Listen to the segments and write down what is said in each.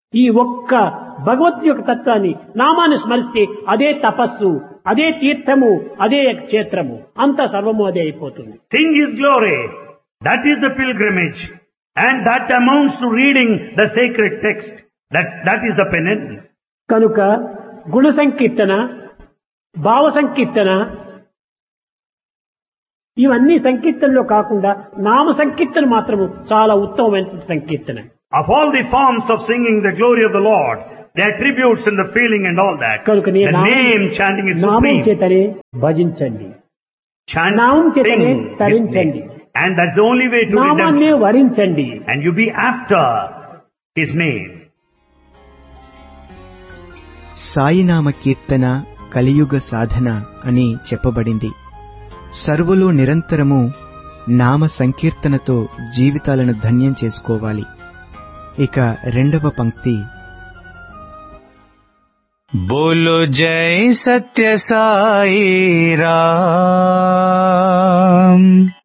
ఈ ఒక్క భగవత్ యొక్క తత్వాన్ని నామాన్ని స్మరిస్తే అదే తపస్సు అదే తీర్థము అదే క్షేత్రము అంతా సర్వము అదే అయిపోతుంది Sing His glory. That is the pilgrimage. And that amounts to reading the sacred text. That, that is the penance. కనుక గుణ సంకీర్తన భావ సంకీర్తన ఇవన్నీ సంకీర్తనలో కాకుండా నామ సంకీర్తన మాత్రము చాలా ఉత్తమమైన సంకీర్తన Of all the forms of singing the glory of the Lord, the attributes and the feeling and all that, కనుక నీ the నామం- name chanting is నామం supreme. చేతనే భజించండి Chant, నామం చేతనే sing His తరించండి. name. And that's the only way to నామాన్నే redemption. వరించండి And you be after His name. సాయినామ కీర్తన కలియుగ సాధన అని చెప్పబడింది సర్వులు నిరంతరము నామ సంకీర్తనతో జీవితాలను ధన్యం చేసుకోవాలి ఇక రెండవ పంక్తి बोलो जय सत्य साई राम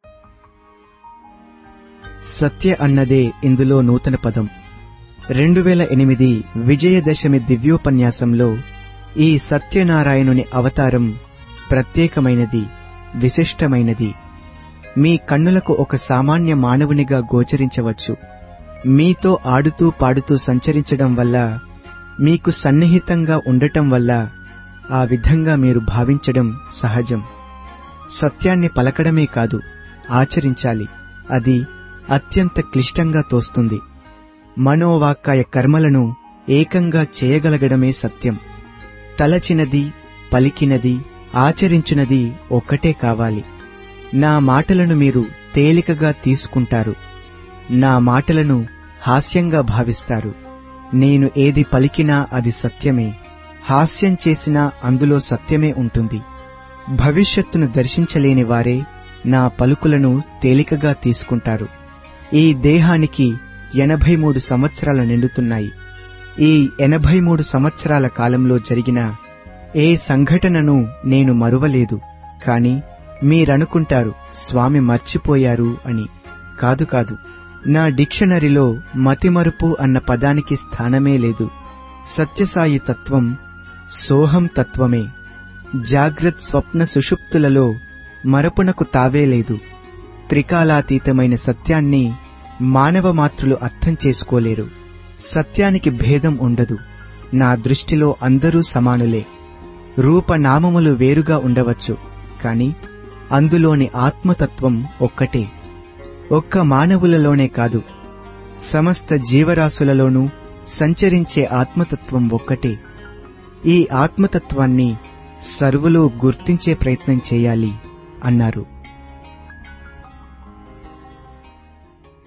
సత్య అన్నదే ఇందులో నూతన పదం రెండు వేల ఎనిమిది విజయదశమి దివ్యోపన్యాసంలో ఈ సత్యనారాయణుని అవతారం ప్రత్యేకమైనది విశిష్టమైనది మీ కన్నులకు ఒక సామాన్య మానవునిగా గోచరించవచ్చు మీతో ఆడుతూ పాడుతూ సంచరించడం వల్ల మీకు సన్నిహితంగా ఉండటం వల్ల ఆ విధంగా మీరు భావించడం సహజం సత్యాన్ని పలకడమే కాదు ఆచరించాలి అది అత్యంత క్లిష్టంగా తోస్తుంది మనోవాక్కాయ కర్మలను ఏకంగా చేయగలగడమే సత్యం తలచినది పలికినది ఆచరించినది ఒక్కటే కావాలి నా మాటలను మీరు తేలికగా తీసుకుంటారు నా మాటలను హాస్యంగా భావిస్తారు నేను ఏది పలికినా అది సత్యమే హాస్యం చేసినా అందులో సత్యమే ఉంటుంది భవిష్యత్తును దర్శించలేని వారే నా పలుకులను తేలికగా తీసుకుంటారు ఈ దేహానికి ఎనభై మూడు సంవత్సరాలు నిండుతున్నాయి ఈ ఎనభై మూడు సంవత్సరాల కాలంలో జరిగిన ఏ సంఘటనను నేను మరువలేదు కాని మీరనుకుంటారు స్వామి మర్చిపోయారు అని కాదు కాదు నా డిక్షనరీలో మతిమరుపు అన్న పదానికి స్థానమే లేదు సత్యసాయి తత్వం సోహం తత్వమే జాగ్రత్ స్వప్న సుషుప్తులలో మరపునకు తావే లేదు త్రికాలాతీతమైన సత్యాన్ని మానవ మాత్రులు అర్థం చేసుకోలేరు సత్యానికి భేదం ఉండదు నా దృష్టిలో అందరూ సమానులే రూపనామములు వేరుగా ఉండవచ్చు కాని అందులోని ఆత్మతత్వం ఒక్కటే ఒక్క మానవులలోనే కాదు సమస్త జీవరాశులలోనూ సంచరించే ఆత్మతత్వం ఒక్కటే ఈ ఆత్మతత్వాన్ని సర్వులు గుర్తించే ప్రయత్నం చేయాలి అన్నారు